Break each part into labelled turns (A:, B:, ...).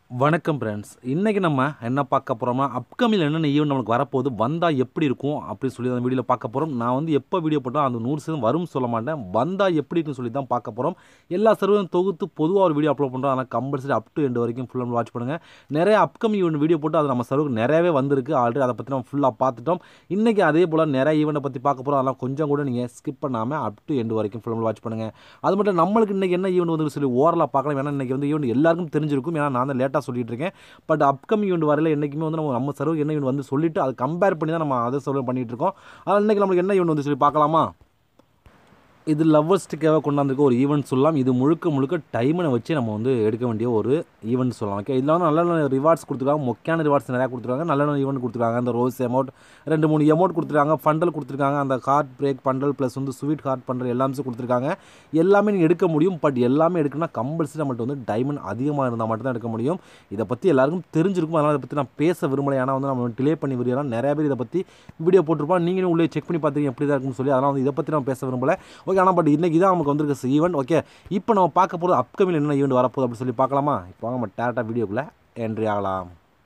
A: வணக்கம் ஃப்ரெண்ட்ஸ் இன்றைக்கி நம்ம என்ன பார்க்க போகிறோம்னா அப்கமிங் என்னென்ன ஈவெண்ட் நம்மளுக்கு வரப்போகுது வந்தால் எப்படி இருக்கும் அப்படின்னு சொல்லி அந்த வீடியோவில் பார்க்க போகிறோம் நான் வந்து எப்போ வீடியோ போட்டால் அந்த நூறு சதவீதம் வரும்னு சொல்ல மாட்டேன் வந்தால் எப்படி இருக்குன்னு சொல்லி தான் பார்க்க போகிறோம் எல்லா சர்வரும் தொகுத்து பொதுவாக ஒரு வீடியோ அப்லோட் பண்ணுறோம் ஆனால் கம்பல்சரி அப் டு எண்டு வரைக்கும் ஃபுல்லாக வாட்ச் பண்ணுங்கள் நிறைய அப்கமிங் ஈவெண்ட் வீடியோ போட்டு அது நம்ம சர்வருக்கு நிறையவே வந்திருக்கு ஆல்ரெடி அதை பற்றி நம்ம ஃபுல்லாக பார்த்துட்டோம் இன்றைக்கி அதே போல் நிறைய ஈவெண்ட்டை பற்றி பார்க்க போகிறோம் அதெல்லாம் கொஞ்சம் கூட நீங்கள் ஸ்கிப் பண்ணாமல் அப் டு எண்டு வரைக்கும் ஃபுல்லாக வாட்ச் பண்ணுங்கள் அது மட்டும் நம்மளுக்கு இன்றைக்கி என்ன ஈவெண்ட் வந்து சொல்லி ஓரலாக பார்க்கலாம் ஏன்னா இன்றைக்கி வந்து ஈவெண்ட் எல்லாருக்கும் தெரிஞ்சிருக்கும் ஏன்னா நான் தான் லேட்டாக சொல்லிட்டு இருக்கேன் பட் அப்கமிங் ஈவெண்ட் வரல என்றைக்குமே வந்து நம்ம நம்ம சர்வ் என்ன ஈவெண்ட் வந்து சொல்லிட்டு அதை கம்பேர் பண்ணி தான் நம்ம அதை சர்வ் பண்ணிட்டு இருக்கோம் அதனால் இன்றைக்கி நம்மளுக்கு என்ன ஈவெண்ட் வந்து சொல்லி பார்க்கலாமா இது லவ்வர்ஸ்ட்டுக்காக கொண்டாந்துருக்க ஒரு ஈவெண்ட் சொல்லலாம் இது முழுக்க முழுக்க டைமனை வச்சு நம்ம வந்து எடுக்க வேண்டிய ஒரு ஈவெண்ட் சொல்லலாம் ஓகே இதில் வந்து நல்ல நல்ல ரிவார்ட்ஸ் கொடுத்துருக்காங்க மொக்கையான ரிவார்ட்ஸ் நிறையா கொடுத்துருக்காங்க நல்ல நல்ல ஈவெண்ட் கொடுத்துருக்காங்க அந்த ரோஸ் அமௌண்ட் ரெண்டு மூணு அமௌண்ட் கொடுத்துருக்காங்க ஃபண்டல் கொடுத்துருக்காங்க அந்த ஹார்ட் பிரேக் பண்டல் ப்ளஸ் வந்து ஸ்வீட் ஹார்ட் பண்டல் எல்லாமே கொடுத்துருக்காங்க எல்லாமே நீங்கள் எடுக்க முடியும் பட் எல்லாமே எடுக்கணும்னா கம்பல்சரி நம்மள்ட்ட வந்து டைமண்ட் அதிகமாக இருந்தால் மட்டும் தான் எடுக்க முடியும் இதை பற்றி எல்லாருக்கும் தெரிஞ்சிருக்கும் அதனால் இதை பற்றி நான் பேச விரும்பலை ஏன்னா வந்து நம்ம டிலே பண்ணி விரும்பலாம் நிறைய பேர் இதை பற்றி வீடியோ போட்டிருப்போம் நீங்களும் உள்ளே செக் பண்ணி பார்த்துங்க எப்படி தான் இருக்குன்னு சொல்லி அதனால் வந்து இதை பற்றி நம்ம பேச விரும்பலை ஓகே ஆனால் பட் இன்றைக்கி தான் நமக்கு வந்திருக்க ஈவெண்ட் ஓகே இப்போ நம்ம பார்க்க போகிறது அப்கமிங் என்ன ஈவெண்ட் வரப்போகுது அப்படின்னு சொல்லி பார்க்கலாமா இப்போ வாங்க நம்ம டேரக்டாக வீடியோக்குள்ளே என்ட்ரி ஆகலாம்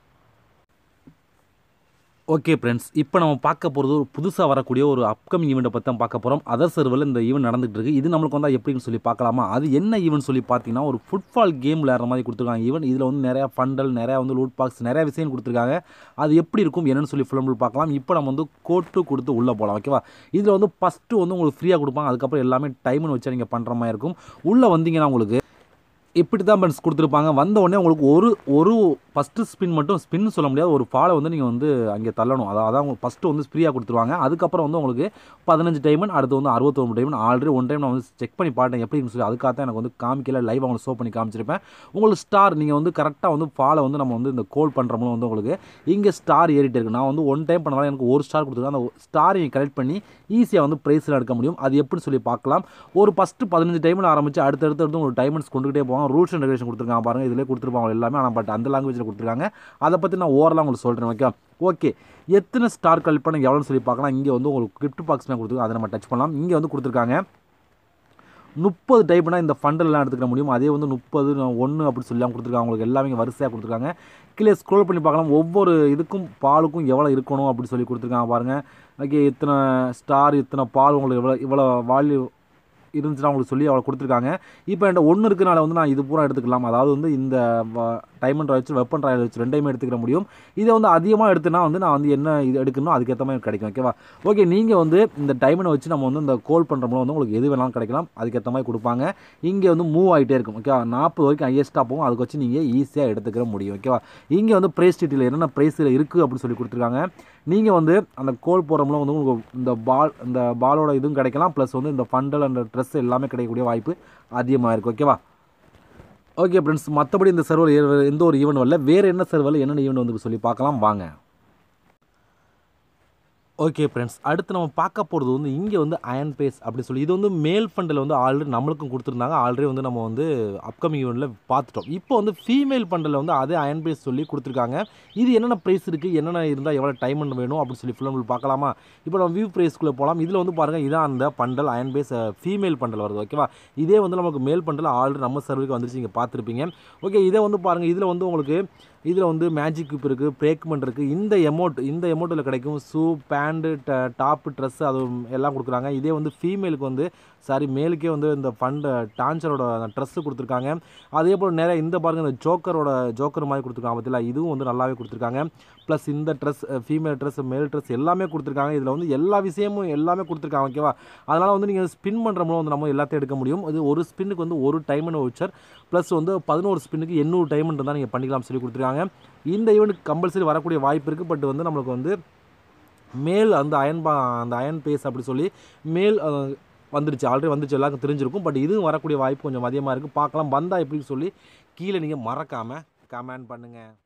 A: ஓகே ஃப்ரெண்ட்ஸ் இப்போ நம்ம பார்க்க போகிறது ஒரு புதுசாக வரக்கூடிய ஒரு அப்கமிங் ஈவெண்ட்டை பற்றி தான் பார்க்க போகிறோம் அதர் சர்வரில் இந்த ஈவெண்ட் நடந்துகிட்டு இருக்குது இது நம்மளுக்கு வந்தால் எப்படின்னு சொல்லி பார்க்கலாமா அது என்ன ஈவெண்ட் சொல்லி பார்த்தீங்கன்னா ஒரு ஃபுட்பால் கேம் விளையாடுற மாதிரி கொடுத்துருக்காங்க ஈவெண்ட் இதில் வந்து நிறையா ஃபண்டல் நிறையா வந்து லூட் பாக்ஸ் நிறையா விஷயம் கொடுத்துருக்காங்க அது எப்படி இருக்கும் என்னன்னு சொல்லி ஃபுல் பார்க்கலாம் இப்போ நம்ம வந்து கோட்டு கொடுத்து உள்ளே போகலாம் ஓகேவா இதில் வந்து ஃபஸ்ட்டு வந்து உங்களுக்கு ஃப்ரீயாக கொடுப்பாங்க அதுக்கப்புறம் எல்லாமே டைம்னு வச்சு நீங்கள் பண்ணுற மாதிரி இருக்கும் உள்ளே வந்தீங்கன்னா உங்களுக்கு இப்படி தான் ஃப்ரெண்ட்ஸ் கொடுத்துருப்பாங்க வந்த உடனே உங்களுக்கு ஒரு ஒரு ஃபஸ்ட்டு ஸ்பின் மட்டும் ஸ்பின் சொல்ல முடியாது ஒரு ஃபாலை வந்து நீங்கள் வந்து அங்கே தள்ளணும் அதான் அதான் உங்களுக்கு ஃபஸ்ட்டு வந்து ஃப்ரீயாக கொடுத்துருவாங்க அதுக்கப்புறம் வந்து உங்களுக்கு பதினஞ்சு டைமண்ட் அடுத்து வந்து அறுபத்தொம்பது டைமண்ட் ஆல்ரெடி ஒன் டைம் நான் வந்து செக் பண்ணி பார்த்தேன் எப்படின்னு சொல்லி அதுக்காக தான் எனக்கு வந்து காமிக்கல லைவ் அவங்களுக்கு ஷோ பண்ணி காமிச்சிருப்பேன் உங்களுக்கு ஸ்டார் நீங்கள் வந்து கரெக்டாக வந்து ஃபாலை வந்து நம்ம வந்து இந்த கோல் பண்ணுறோமோ வந்து உங்களுக்கு இங்கே ஸ்டார் ஏறிட்டு இருக்கு நான் வந்து ஒன் டைம் பண்ணதால எனக்கு ஒரு ஸ்டார் கொடுத்துருக்கேன் அந்த ஸ்டார் நீங்கள் கலெக்ட் பண்ணி ஈஸியாக வந்து ப்ரைஸில் எடுக்க முடியும் அது எப்படின்னு சொல்லி பார்க்கலாம் ஒரு ஃபஸ்ட்டு பதினஞ்சு டைமில் ஆரம்பிச்சு அடுத்தடுத்து அடுத்து உங்களுக்கு டைமண்ட்ஸ் கொண்டுகிட்டே போவாங்க ரூல்ஸ் அண்ட் ரெகுலேஷன் கொடுத்துருக்காங்க பாருங்கள் இதிலே கொடுத்துருப்பாங்க எல்லாமே ஆனால் பட் அந்த லாங்குவேஜில் கொடுத்துருக்காங்க அதை பற்றி நான் ஓரலாக உங்களுக்கு சொல்கிறேன் ஓகே ஓகே எத்தனை ஸ்டார் கலெக்ட் பண்ண எவ்வளோன்னு சொல்லி பார்க்கலாம் இங்கே வந்து உங்களுக்கு கிஃப்ட் பாக்ஸ் கொடுத்துருக்காங்க அதை நம்ம டச் பண்ணலாம் இங்கே வந்து கொடுத்துருக்காங்க முப்பது டைப்னா இந்த ஃபண்டெல்லாம் எடுத்துக்கிற முடியும் அதே வந்து முப்பது ஒன்று அப்படி சொல்லி கொடுத்துருக்காங்க உங்களுக்கு எல்லாமே இங்கே வரிசையாக கொடுத்துருக்காங்க கீழே ஸ்க்ரோல் பண்ணி பார்க்கலாம் ஒவ்வொரு இதுக்கும் பாலுக்கும் எவ்வளோ இருக்கணும் அப்படி சொல்லி கொடுத்துருக்காங்க பாருங்கள் ஓகே இத்தனை ஸ்டார் இத்தனை பால் உங்களுக்கு எவ்வளோ இவ்வளோ வால்யூ இருந்துச்சுன்னா உங்களுக்கு சொல்லி அவளை கொடுத்துருக்காங்க இப்போ என்கிட்ட ஒன்று இருக்கனால வந்து நான் இது பூரா எடுத்துக்கலாம் அதாவது வந்து இந்த டைமண்ட் வச்சு வெப்பன் ராயல் வச்சு ரெண்டையுமே எடுத்துக்கிற முடியும் இதை வந்து அதிகமாக எடுத்துனா வந்து நான் வந்து என்ன இது எடுக்கணும் அதுக்கேற்ற மாதிரி கிடைக்கும் ஓகேவா ஓகே நீங்கள் வந்து இந்த டைமண்டை வச்சு நம்ம வந்து இந்த கோல் பண்ணுற மூலம் வந்து உங்களுக்கு எது வேணாலும் கிடைக்கலாம் அதுக்கேற்ற மாதிரி கொடுப்பாங்க இங்கே வந்து மூவ் ஆகிட்டே இருக்கும் ஓகேவா நாற்பது வரைக்கும் ஹையஸ்ட்டாக போகும் அதுக்கு வச்சு நீங்கள் ஈஸியாக எடுத்துக்கிற முடியும் ஓகேவா இங்கே வந்து ப்ரைஸ் டீட்டில் என்னென்ன ப்ரைஸில் இருக்குது அப்படின்னு சொல்லி கொடுத்துருக்காங்க நீங்கள் வந்து அந்த கோல் போகிற மூலம் வந்து உங்களுக்கு இந்த பால் இந்த பாலோட இதுவும் கிடைக்கலாம் ப்ளஸ் வந்து இந்த ஃபண்டல் அந்த ட்ரெஸ் எல்லாமே கிடைக்கக்கூடிய வாய்ப்பு அதிகமாக இருக்குது ஓகேவா ஓகே ஃப்ரெண்ட்ஸ் மற்றபடி இந்த சர்வர் எந்த ஒரு ஈவெண்ட் வரல வேறு என்ன சர்வரில் என்னென்ன ஈவெண்ட் வந்து சொல்லி பார்க்கலாம் வாங்க ஓகே ஃப்ரெண்ட்ஸ் அடுத்து நம்ம பார்க்க போகிறது வந்து இங்கே வந்து அயன் பேஸ் அப்படி சொல்லி இது வந்து மேல் ஃபண்டில் வந்து ஆல்ரெடி நம்மளுக்கும் கொடுத்துருந்தாங்க ஆல்ரெடி வந்து நம்ம வந்து அப்கமிங் ஈவெண்ட்டில் பார்த்துட்டோம் இப்போ வந்து ஃபீமேல் ஃபண்டில் வந்து அதே அயன் பேஸ் சொல்லி கொடுத்துருக்காங்க இது என்னென்ன ப்ரைஸ் இருக்குது என்னென்ன இருந்தால் எவ்வளோ டைம் வேணும் அப்படின்னு சொல்லி ஃபுல் அண்ட் பார்க்கலாமா இப்போ நம்ம வியூ ப்ரைஸ்க்குள்ளே போகலாம் இதில் வந்து பாருங்கள் இதான் அந்த பண்டல் அயன் பேஸ் ஃபீமேல் பண்டல் வருது ஓகேவா இதே வந்து நமக்கு மேல் பண்டல் ஆல்ரெடி நம்ம சர்வருக்கு வந்துருச்சு நீங்கள் பார்த்துருப்பீங்க ஓகே இதை வந்து பாருங்கள் இதில் வந்து உங்களுக்கு இதில் வந்து மேஜிக் கியூப் இருக்குது பிரேக்மெண்ட் இருக்குது இந்த எமௌண்ட் இந்த எமௌண்ட்டில் கிடைக்கும் ஷூ பேண்ட்டு ட டாப்பு ட்ரெஸ்ஸு அது எல்லாம் கொடுக்குறாங்க இதே வந்து ஃபீமேலுக்கு வந்து சாரி மேலுக்கே வந்து இந்த ஃபண்டு டான்சரோட அந்த ட்ரெஸ்ஸு கொடுத்துருக்காங்க அதே போல் நிறைய இந்த பாருங்கள் இந்த ஜோக்கரோட ஜோக்கர் மாதிரி கொடுத்துருக்காங்க பார்த்தீங்களா இதுவும் வந்து நல்லாவே கொடுத்துருக்காங்க ப்ளஸ் இந்த dress female dress male dress எல்லாமே கொடுத்துருக்காங்க இதில் வந்து எல்லா விஷயமும் எல்லாமே கொடுத்துருக்காங்க ஓகேவா அதனால் வந்து நீங்கள் ஸ்பின் பண்ணுற மூலம் வந்து நம்ம எல்லாத்தையும் எடுக்க முடியும் இது ஒரு ஸ்பின்னுக்கு வந்து ஒரு டைமண்ட் வச்சர் ப்ளஸ் வந்து பதினோரு ஸ்பின்னுக்கு எண்ணூறு டைமண்ட் இருந்தால் நீங்கள் பண்ணிக்கலாம் சொல்லி கொடுத்துருக்காங்க இந்த ஈவெண்ட்டுக்கு கம்பல்சரி வரக்கூடிய வாய்ப்பு இருக்குது பட் வந்து நம்மளுக்கு வந்து மேல் அந்த அயன் பா அந்த அயன் பேஸ் அப்படி சொல்லி மேல் வந்துருச்சு ஆல்ரெடி வந்துருச்சு எல்லாருக்கும் தெரிஞ்சிருக்கும் பட் இதுவும் வரக்கூடிய வாய்ப்பு கொஞ்சம் அதிகமாக இருக்குது பார்க்கலாம் வந்தால் எப்படின்னு சொல்லி கீழே நீங்கள் மறக்காமல் கமெண்ட் பண்ணுங்கள்